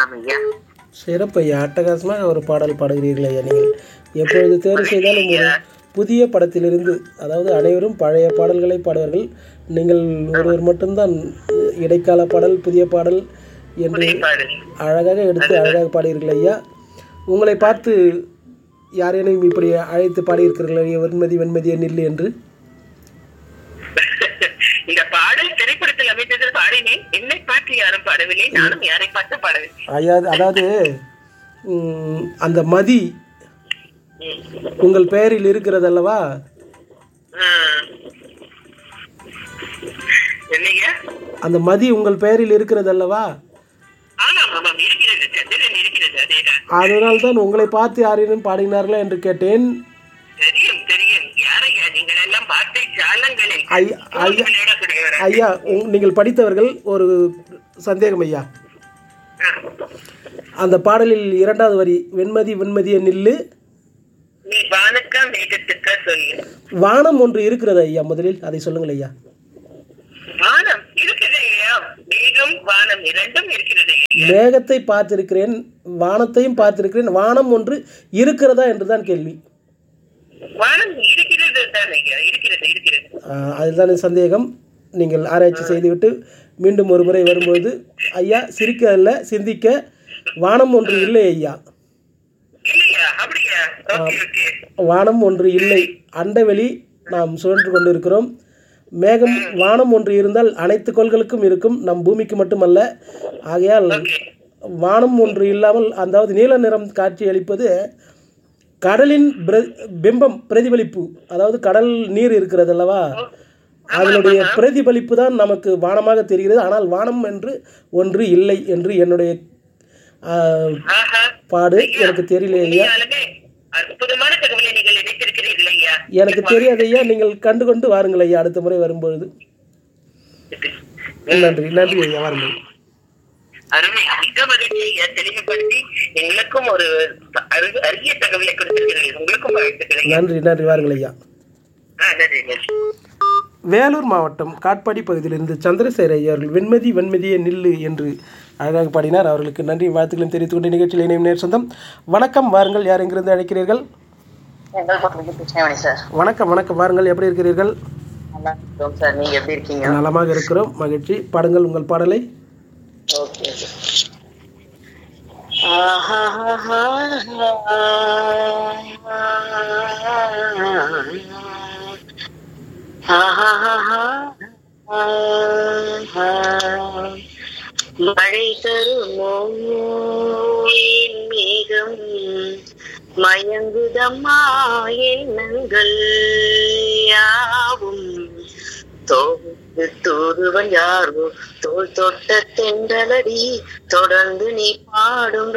ஆமாம் ஐயா சிறப்பு ஐயா அட்டகாசமாக ஒரு பாடல் பாடுகிறீர்கள் ஐயா நீங்கள் எப்பொழுது தேர்வு செய்தாலும் ஒரு புதிய படத்திலிருந்து அதாவது அனைவரும் பழைய பாடல்களை பாடுவார்கள் நீங்கள் ஒருவர் மட்டும்தான் இடைக்கால பாடல் புதிய பாடல் என்று பாடு அழகாக எடுத்து அழகாக பாடுகிறீர்கள் ஐயா உங்களை பார்த்து யாரேனும் இப்படி அழைத்து பாடியிருக்கிறீர்கள் ஐயா வெண்மதி வெண்மதிய நில்லு என்று இந்த பாடல் திரைப்படத்தில் அமைந்தது பாடினேன் என்னை பார்த்து யாரும் பாடவில்லை நானும் யாரை பார்த்து பாடவில்லை ஐயா அதாவது ம், அந்த மதி ம். உங்கள் பெயரில் இருக்கிறது அல்லவா ஆ. என்னங்க அந்த மதி உங்கள் பெயரில் இருக்கிறது அல்லவா ஆமாம் ஆமாம் இருக்கிறது சந்திரன் இருக்கிறது அதேதான் அதனால் தான் உங்களை பார்த்து யாரேனும் பாடினார்களா என்று கேட்டேன் தெரியும் தெரியும் யாரையா நீங்கள் எல்லாம் வார்த்தை ஜாலங்களில் ஐயா ஐயா விளையாடக்கூடியவரா? ஐயா உங்- நீங்கள் படித்தவர்கள் ஒரு சந்தேகம் ஐயா ஆ. அந்த பாடலில் இரண்டாவது வரி வெண்மதி வெண்மதிய நில்லு நீ வானுக்கா மேகத்துக்கா சொல்லு வானம் ஒன்று இருக்கிறது ஐயா முதலில் அதை சொல்லுங்கள் ஐயா வானம் இருக்குது ஐயா மேகம் வானம் இரண்டும் இருக்கிறது ஐயா. மேகத்தை பார்த்திருக்கிறேன் வானத்தையும் பார்த்திருக்கிறேன் வானம் ஒன்று இருக்கிறதா என்றுதான் கேள்வி வானம் இருக்கிறது தான் ஐயா இருக்கிறது இருக்கிறது ஆஹ், அதுதான் என் சந்தேகம் நீங்கள் ஆராய்ச்சி செய்துவிட்டு மீண்டும் ஒரு முறை வரும்பொழுது ஐயா சிரிக்க அல்ல சிந்திக்க வானம் ஒன்று இல்லை ஐயா இல்லையா அப்படியா ஓகே ஓகே வானம் ஒன்று இல்லை அண்டவெளி நாம் சுழன்று கொண்டிருக்கிறோம் மேகம் வானம் ஒன்று இருந்தால் அனைத்து கோள்களுக்கும் இருக்கும் நம் பூமிக்கு மட்டுமல்ல ஆகையால் வானம் ஒன்று இல்லாமல் அதாவது நீல நிறம் காட்சி அளிப்பது கடலின் பிர- பிம்பம் பிரதிபலிப்பு அதாவது கடல் நீர் இருக்கிறது அல்லவா அதனுடைய பிரதிபலிப்பு தான் நமக்கு வானமாக தெரிகிறது ஆனால் வானம் என்று ஒன்று இல்லை என்று என்னுடைய ஆஹ், ஆஹா பாடு எனக்கு தெரியல ஐயா உண்மையாலுமே அற்புதமான தகவலை நீங்கள் இணைத்திருக்கிறீர்கள் ஐயா எனக்கு தெரியாது ஐயா நீங்கள் கண்டு கொண்டு வாருங்கள் ஐயா அடுத்த முறை வரும்பொழுது நன்றி நன்றி ஐயா வாருங்கள் அருமை மிக மகிழ்ச்சி ஐயா தெளிவுபடுத்தி எங்களுக்கும் ஒரு அரு- அரிய தகவலை கொடுத்திருக்கிறீர்கள் உங்களுக்கும் வாழ்த்துக்கள் ஐயா. நன்றி நன்றி வாருங்கள் ஐயா ஆ, நன்றி நன்றி வேலூர் மாவட்டம் காட்பாடி பகுதியிலிருந்து சந்திரசேகர் ஐயா அவர்கள் வெண்மதி வெண்மதியே நில்லு என்று அழகாக பாடினார் அவர்களுக்கு நன்றி வாழ்த்துக்களையும் தெரிவித்துக் கொண்டு நிகழ்ச்சியில் இணையும் நேர் சொந்தம் வணக்கம் வாருங்கள் யார் எங்கிருந்து அழைக்கிறீர்கள் எங்கள் பக்கம் கிருஷ்ணவேணி சார் வணக்கம் வணக்கம் வாருங்கள் எப்படி இருக்கிறீர்கள் நல்லா இருக்கோம் சார் நீங்க எப்படி இருக்கீங்க நலமாக இருக்கிறோம் மகிழ்ச்சி பாடுங்கள் உங்கள் பாடலை ஓகே மழை தருமோ என் மேகம் மயங்குதம்மா எண்ணங்கள் யாவும் தோடு தூதுவன் யாரோ தோல் தொட்ட தென்றலடி தொடர்ந்து நீ பாடும்